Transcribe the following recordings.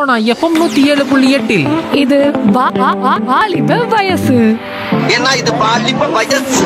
Sona FM நூத்தி ஏழு புள்ளி எட்டில் இது வா- வா- வா- வாலிப வயசு ஏன்னா இது பாலிப்ப வயசு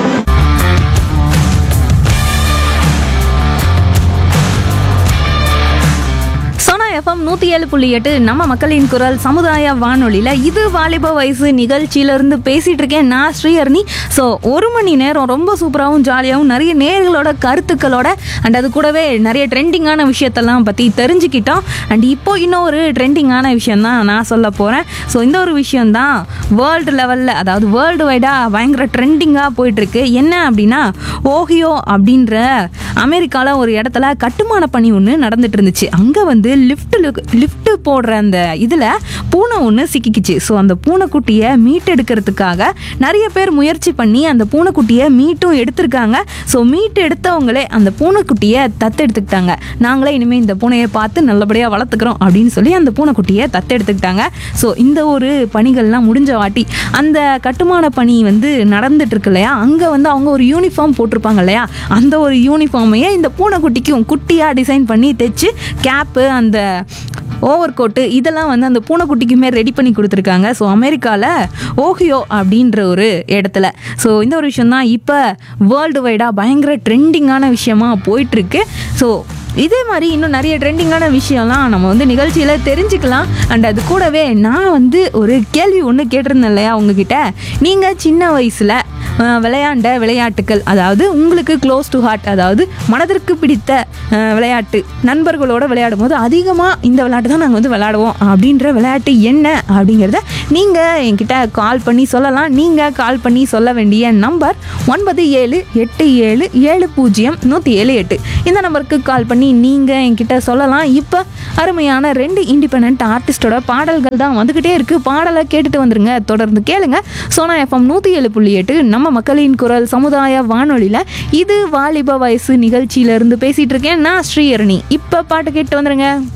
சோனா எஃப்எம் நூற்றி ஏழு புள்ளி எட்டு நம்ம மக்களின் குரல் சமுதாய வானொலியில் இது வாலிப வயசு நிகழ்ச்சியிலேருந்து பேசிகிட்டு இருக்கேன் நான் ஸ்ரீஹர்னி ஸோ ஒரு மணி நேரம் ரொம்ப சூப்பராகவும் ஜாலியாகவும் நிறைய நேர்களோட கருத்துக்களோட அண்ட் அது கூடவே நிறைய ட்ரெண்டிங்கான விஷயத்தெல்லாம் பற்றி தெரிஞ்சுக்கிட்டோம் அண்ட் இப்போ இன்னொரு ட்ரெண்டிங்கான விஷயம் தான் நான் சொல்ல போகிறேன் ஸோ இந்த ஒரு விஷயம்தான் வேர்ல்டு லெவலில் அதாவது வேர்ல்டு வைடாக பயங்கர ட்ரெண்டிங்காக போயிட்டுருக்கு என்ன அப்படின்னா ஓஹியோ அப்படின்ற அமெரிக்காவில் ஒரு இடத்துல கட்டுமான பணி ஒன்று நடந்துட்டு இருந்துச்சு அங்கே வந்து லிஃப்ட் லிஃப்ட் போடுற அந்த இதில் பூனை ஒன்று சிக்கிக்கிச்சு ஸோ அந்த பூனைக்குட்டியை மீட்டெடுக்கிறதுக்காக நிறைய பேர் முயற்சி பண்ணி அந்த பூனைக்குட்டியை மீட்டும் எடுத்திருக்காங்க ஸோ மீட்டு எடுத்தவங்களே அந்த பூனைக்குட்டியை தத்தெடுத்துக்கிட்டாங்க நாங்களே இனிமேல் இந்த பூனையை பார்த்து நல்லபடியாக வளர்த்துக்கிறோம் அப்படின்னு சொல்லி அந்த பூனைக்குட்டியை தத்தெடுத்துக்கிட்டாங்க ஸோ இந்த ஒரு பணிகள்லாம் முடிஞ்ச வாட்டி அந்த கட்டுமான பணி வந்து நடந்துட்டு இருக்கு இல்லையா அங்கே வந்து அவங்க ஒரு யூனிஃபார்ம் போட்டிருப்பாங்க இல்லையா அந்த ஒரு யூனிஃபார்மையே இந்த பூனைக்குட்டிக்கும் குட்டியாக டிசைன் பண்ணி தைச்சு கேப்பு அந்த ஓவர் கோட்டு இதெல்லாம் வந்து அந்த பூனைக்குட்டிக்குமே ரெடி பண்ணி கொடுத்துருக்காங்க ஸோ அமெரிக்காவில் ஓஹியோ அப்படின்ற ஒரு இடத்துல ஸோ இந்த ஒரு விஷயம் தான் இப்போ வேர்ல்டு வைடாக பயங்கர ட்ரெண்டிங்கான விஷயமா போயிட்டுருக்கு ஸோ இதே மாதிரி இன்னும் நிறைய ட்ரெண்டிங்கான விஷயம்லாம் நம்ம வந்து நிகழ்ச்சியில் தெரிஞ்சுக்கலாம் அண்ட் அது கூடவே நான் வந்து ஒரு கேள்வி ஒன்று கேட்டிருந்தேன் இல்லையா உங்ககிட்ட நீங்கள் சின்ன வயசில் அஹ், விளையாண்ட விளையாட்டுகள் அதாவது உங்களுக்கு க்ளோஸ் டு ஹார்ட் அதாவது மனதிற்கு பிடித்த அஹ், விளையாட்டு நண்பர்களோட விளையாடும் போது அதிகமாக இந்த விளையாட்டு தான் நாங்கள் வந்து விளையாடுவோம் அப்படின்ற விளையாட்டு என்ன அப்படிங்கிறத நீங்கள் என்கிட்ட கால் பண்ணி சொல்லலாம் நீங்கள் கால் பண்ணி சொல்ல வேண்டிய நம்பர் ஒன்பது ஏழு எட்டு ஏழு ஏழு பூஜ்ஜியம் நூற்றி ஏழு எட்டு இந்த நம்பருக்கு கால் பண்ணி நீங்கள் என்கிட்ட சொல்லலாம் இப்போ அருமையான ரெண்டு இண்டிபெண்ட் ஆர்டிஸ்டோட பாடல்கள் தான் வந்துக்கிட்டே இருக்குது பாடலை கேட்டுட்டு வந்துருங்க தொடர்ந்து கேளுங்க சோனா எஃப்எம் நூற்றி ஏழு புள்ளி எட்டு நம்ம மக்களின் குரல் சமுதாய வானொலியில் இது வாலிப வயசு நிகழ்ச்சியிலேருந்து பேசிகிட்டு இருக்கேன் நான் ஸ்ரீஹரணி இப்போ பாட்டு கேட்டு வந்துருங்க